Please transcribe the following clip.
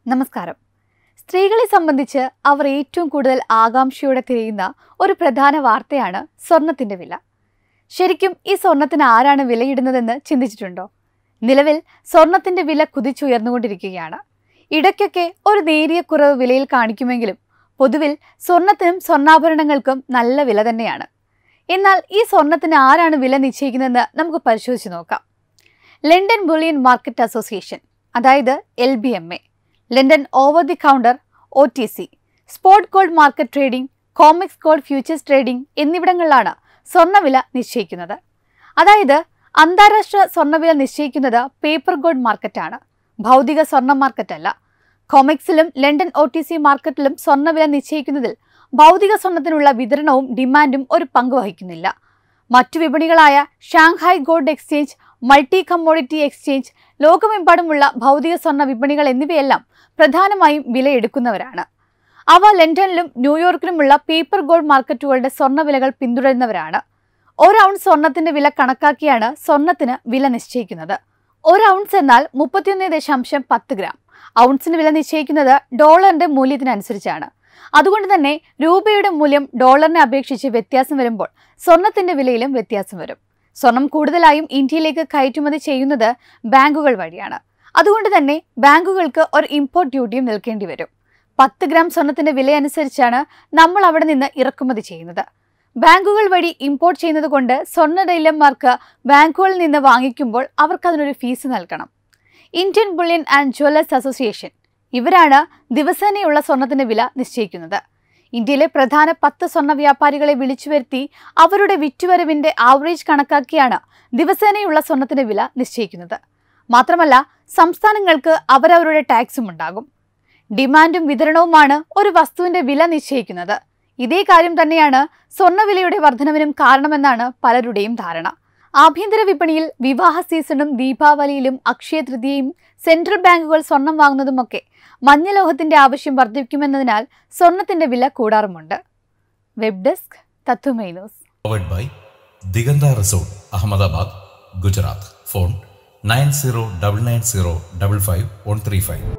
നമസ്കാരം സ്ത്രീകളെ സംബന്ധിച്ച് അവർ ഏറ്റവും കൂടുതൽ ആകാംക്ഷയോടെ തിരയുന്ന ഒരു പ്രധാന വാർത്തയാണ് സ്വർണത്തിന്റെ വില ശരിക്കും ഈ സ്വർണത്തിന് ആരാണ് വിലയിടുന്നതെന്ന് ചിന്തിച്ചിട്ടുണ്ടോ നിലവിൽ സ്വർണത്തിന്റെ വില കുതിച്ചുയർന്നുകൊണ്ടിരിക്കുകയാണ് ഇടയ്ക്കൊക്കെ ഒരു നേരിയ കുറവ് വിലയിൽ കാണിക്കുമെങ്കിലും പൊതുവിൽ സ്വർണത്തിനും സ്വർണ്ണാഭരണങ്ങൾക്കും നല്ല വില തന്നെയാണ് എന്നാൽ ഈ സ്വർണത്തിന് ആരാണ് വില നിശ്ചയിക്കുന്നതെന്ന് നമുക്ക് പരിശോധിച്ച് നോക്കാം ലണ്ടൻ ബുളിയൻ മാർക്കറ്റ് അസോസിയേഷൻ അതായത് L B M A London over the counter O T C spot gold market trading COMEX gold futures trading എന്നിവിടങ്ങളിലാണ് സ്വർണ്ണവില നിശ്ചയിക്കുന്നത് അതായത് അന്താരാഷ്ട്ര സ്വർണ്ണവില നിശ്ചയിക്കുന്നത് പേപ്പർ ഗോൾഡ് മാർക്കറ്റാണ് ഭൗതിക സ്വർണ്ണ മാർക്കറ്റല്ല കോമിക്സിലും ലണ്ടൻ ഒ ടി സി മാർക്കറ്റിലും സ്വർണ്ണവില നിശ്ചയിക്കുന്നതിൽ ഭൗതിക സ്വർണത്തിനുള്ള വിതരണവും ഡിമാൻഡും ഒരു പങ്ക് വഹിക്കുന്നില്ല മറ്റു വിപണികളായ Shanghai gold exchange multi commodity exchange ലോകമെമ്പാടുമുള്ള ഭൗതിക സ്വർണ്ണ വിപണികൾ എന്നിവയെല്ലാം പ്രധാനമായും വിലയെടുക്കുന്നവരാണ് അവ ലണ്ടനിലും ന്യൂയോർക്കിലുമുള്ള പേപ്പർ ഗോൾഡ് മാർക്കറ്റുകളുടെ സ്വർണ്ണവിലകൾ പിന്തുടരുന്നവരാണ് ഒരു ഔൺസ് സ്വർണത്തിന്റെ വില കണക്കാക്കിയാണ് സ്വർണത്തിന് വില നിശ്ചയിക്കുന്നത് ഒരു ഔൺസ് എന്നാൽ മുപ്പത്തിയൊന്ന് ദശാംശം പത്ത് ഗ്രാം ഔൺസിന് വില നിശ്ചയിക്കുന്നത് ഡോളറിന്റെ മൂല്യത്തിനനുസരിച്ചാണ് അതുകൊണ്ട് തന്നെ രൂപയുടെ മൂല്യം ഡോളറിനെ അപേക്ഷിച്ച് വ്യത്യാസം വരുമ്പോൾ സ്വർണത്തിന്റെ വിലയിലും വ്യത്യാസം വരും സ്വർണം കൂടുതലായും ഇന്ത്യയിലേക്ക് കയറ്റുമതി ചെയ്യുന്നത് ബാങ്കുകൾ വഴിയാണ് അതുകൊണ്ട് തന്നെ ബാങ്കുകൾക്ക് ഒരു ഇമ്പോർട്ട് ഡ്യൂട്ടിയും നിൽക്കേണ്ടി വരും പത്ത് ഗ്രാം സ്വർണത്തിന്റെ വില അനുസരിച്ചാണ് നമ്മൾ അവിടെ നിന്ന് ഇറക്കുമതി ചെയ്യുന്നത് ബാങ്കുകൾ വഴി ഇമ്പോർട്ട് ചെയ്യുന്നത് കൊണ്ട് സ്വർണ്ണ ഡീലർമാർക്ക് ബാങ്കുകളിൽ നിന്ന് വാങ്ങിക്കുമ്പോൾ അവർക്ക് അതിനൊരു ഫീസ് നൽകണം Indian bullion and jewellers association ഇവരാണ് ദിവസേനയുള്ള സ്വർണത്തിന്റെ വില നിശ്ചയിക്കുന്നത് ഇന്ത്യയിലെ പ്രധാന പത്ത് സ്വർണ്ണ വ്യാപാരികളെ വിളിച്ചു വരുത്തി അവരുടെ വിറ്റുവരവിന്റെ ആവറേജ് കണക്കാക്കിയാണ് ദിവസേനയുള്ള സ്വർണത്തിന്റെ വില നിശ്ചയിക്കുന്നത് മാത്രമല്ല സംസ്ഥാനങ്ങൾക്ക് അവരവരുടെ ടാക്സും ഉണ്ടാകും ഡിമാൻഡും വിതരണവുമാണ് ഒരു വസ്തുവിന്റെ വില നിശ്ചയിക്കുന്നത് ഇതേ കാര്യം തന്നെയാണ് സ്വർണ്ണവിലയുടെ വർധനവിനും കാരണമെന്നാണ് പലരുടെയും ധാരണ ആഭ്യന്തര വിപണിയിൽ വിവാഹ സീസണും ദീപാവലിയിലും അക്ഷയ തൃതീയയും സെൻട്രൽ ബാങ്കുകൾ സ്വർണം വാങ്ങുന്നതുമൊക്കെ മഞ്ഞലോഹത്തിന്റെ ആവശ്യം വർദ്ധിക്കുമെന്നതിനാൽ സ്വർണത്തിന്റെ വില കൂടാറുമുണ്ട് web desk Tathwamayi news powered by Diganda Resort, Ahmedabad, Gujarat. Phone 9099055135.